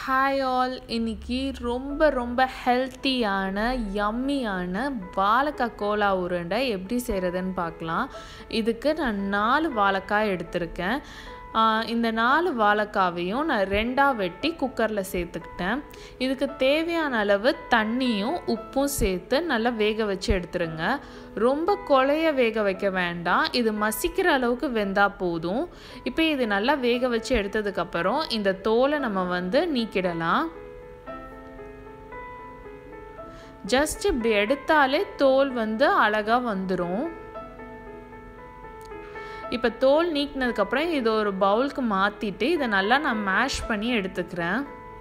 hi all இன்னைக்கு ரொம்ப ரொம்ப ஹெல்த்தியான யம்மியான வாழைக்காய் கோலா உருண்டை எப்படி செய்கிறதுன்னு பார்க்கலாம் இதுக்கு நான் நாலு வாழைக்காய் எடுத்திருக்கேன் ஆஹ் இந்த நாலு வாழைக்காவையும் நான் ரெண்டாக வெட்டி குக்கரில் சேர்த்துக்கிட்டேன் இதுக்கு தேவையான அளவு தண்ணியும் உப்பும் சேர்த்து நல்லா வேக வச்சு எடுத்துருங்க ரொம்ப கொலைய வேக வைக்க வேண்டாம் இது மசிக்கிற அளவுக்கு வெந்தால் போதும் இப்போ இது நல்லா வேக வச்சு எடுத்ததுக்கப்புறம் இந்த தோலை நம்ம வந்து நீக்கிடலாம் ஜஸ்ட் இப்படி எடுத்தாலே தோல் வந்து அழகாக வந்துடும் இப்போ தோல் நீக்கினதுக்கப்புறம் இது ஒரு பவுலுக்கு மாற்றிட்டு இதை நல்லா நான் மேஷ் பண்ணி எடுத்துக்கிறேன்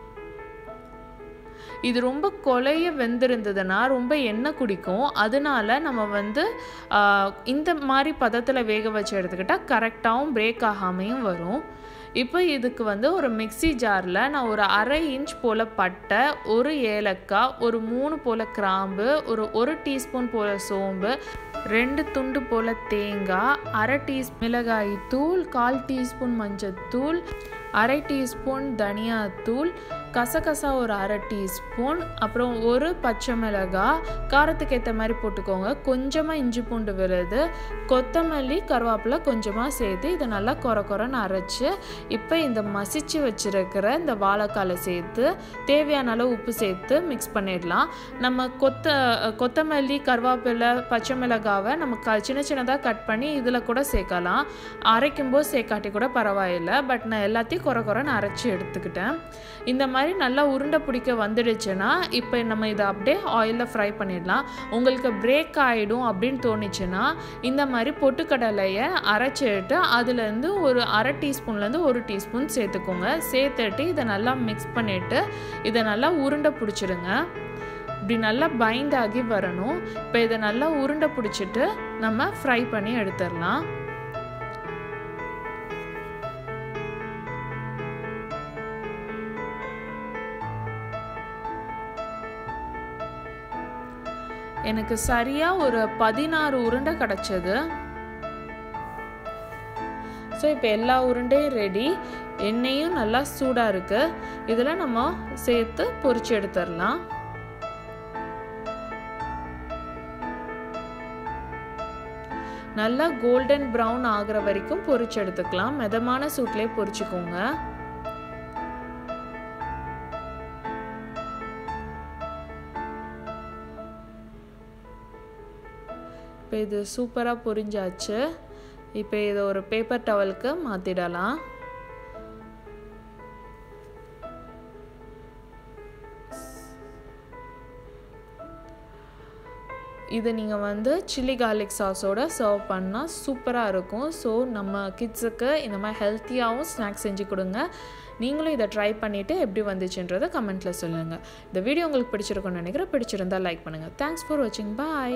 இது ரொம்ப கொலைய வெந்திருந்ததுன்னா ரொம்ப எண்ணெய் குடிக்கும் அதனால நம்ம வந்து இந்த மாதிரி பதத்தில் வேக வச்சு எடுத்துக்கிட்டால் கரெக்டாகவும் பிரேக் ஆகாமையும் வரும் இப்போ இதுக்கு வந்து ஒரு மிக்சி ஜாரில் நான் ஒரு அரை இன்ச் போல் பட்டை ஒரு ஏலக்காய் ஒரு மூணு போல் கிராம்பு ஒரு ஒரு டீஸ்பூன் போல் சோம்பு ரெண்டு துண்டு போல் தேங்காய் அரை டீஸ் மிளகாய் தூள் கால் டீஸ்பூன் மஞ்சள் தூள் அரை டீஸ்பூன் தனியாத்தூள் கசகசா ஒரு அரை டீஸ்பூன் அப்புறம் ஒரு பச்சை மிளகாய் காரத்துக்கு ஏற்ற மாதிரி போட்டுக்கோங்க கொஞ்சமாக இஞ்சி பூண்டு விழுது கொத்தமல்லி கருவேப்பிலை கொஞ்சமாக சேர்த்து இதை நல்லா குறை குறைன்னு அரைச்சி இப்போ இந்த மசிச்சு வச்சுருக்கிற இந்த வாழைக்காலை சேர்த்து தேவையான அளவு உப்பு சேர்த்து மிக்ஸ் பண்ணிடலாம் நம்ம கொத்த கொத்தமல்லி கருவேப்பிலை பச்சை மிளகாவை நம்ம க சின்ன சின்னதாக கட் பண்ணி இதில் கூட சேர்க்கலாம் அரைக்கும்போது சேர்க்காட்டி கூட பரவாயில்லை பட் நான் எல்லாத்தையும் குறை குறைன்னு அரைச்சி எடுத்துக்கிட்டேன் இந்த மாதிரி நல்லா உருண்டை பிடிக்க வந்துடுச்சுன்னா இப்போ நம்ம இதை அப்படியே ஆயிலில் ஃப்ரை பண்ணிடலாம் உங்களுக்கு பிரேக் ஆகிடும் அப்படின்னு தோணுச்சுன்னா இந்த மாதிரி பொட்டுக்கடலையை அரைச்சிட்டு அதுலேருந்து ஒரு அரை டீஸ்பூன்லேருந்து ஒரு டீஸ்பூன் சேர்த்துக்கோங்க சேர்த்துட்டு இதை நல்லா மிக்ஸ் பண்ணிவிட்டு இதை நல்லா உருண்டை பிடிச்சிடுங்க இப்படி நல்லா பைண்ட் ஆகி வரணும் இப்போ இதை நல்லா உருண்டை பிடிச்சிட்டு நம்ம ஃப்ரை பண்ணி எடுத்துடலாம் எனக்கு சரியாக ஒரு பதினாறு உருண்டை கிடச்சது ஸோ இப்போ எல்லா உருண்டையும் ரெடி எண்ணெயும் நல்லா சூடாக இருக்குது இதில் நம்ம சேர்த்து பொரிச்சு எடுத்துடலாம் நல்லா கோல்டன் ப்ரௌன் ஆகிற வரைக்கும் பொரிச்சு எடுத்துக்கலாம் மிதமான சூட்லேயே பொரிச்சுக்கோங்க இப்போ இது சூப்பராக பொரிஞ்சாச்சு இப்போ இதை ஒரு பேப்பர் டவலுக்கு மாற்றிடலாம் இது நீங்கள் வந்து சில்லி கார்லிக் சாஸோட சர்வ் பண்ணால் சூப்பராக இருக்கும் ஸோ நம்ம கிட்ஸுக்கு இந்த மாதிரி ஹெல்த்தியாகவும் ஸ்நாக்ஸ் செஞ்சு கொடுங்க நீங்களும் இதை ட்ரை பண்ணிவிட்டு எப்படி வந்துச்சுன்றதை கமெண்ட்டில் சொல்லுங்கள் இந்த வீடியோ உங்களுக்கு பிடிச்சிருக்கும்னு நினைக்கிறேன் பிடிச்சிருந்தால் லைக் பண்ணுங்கள் தேங்க்ஸ் ஃபார் வாட்சிங் பாய்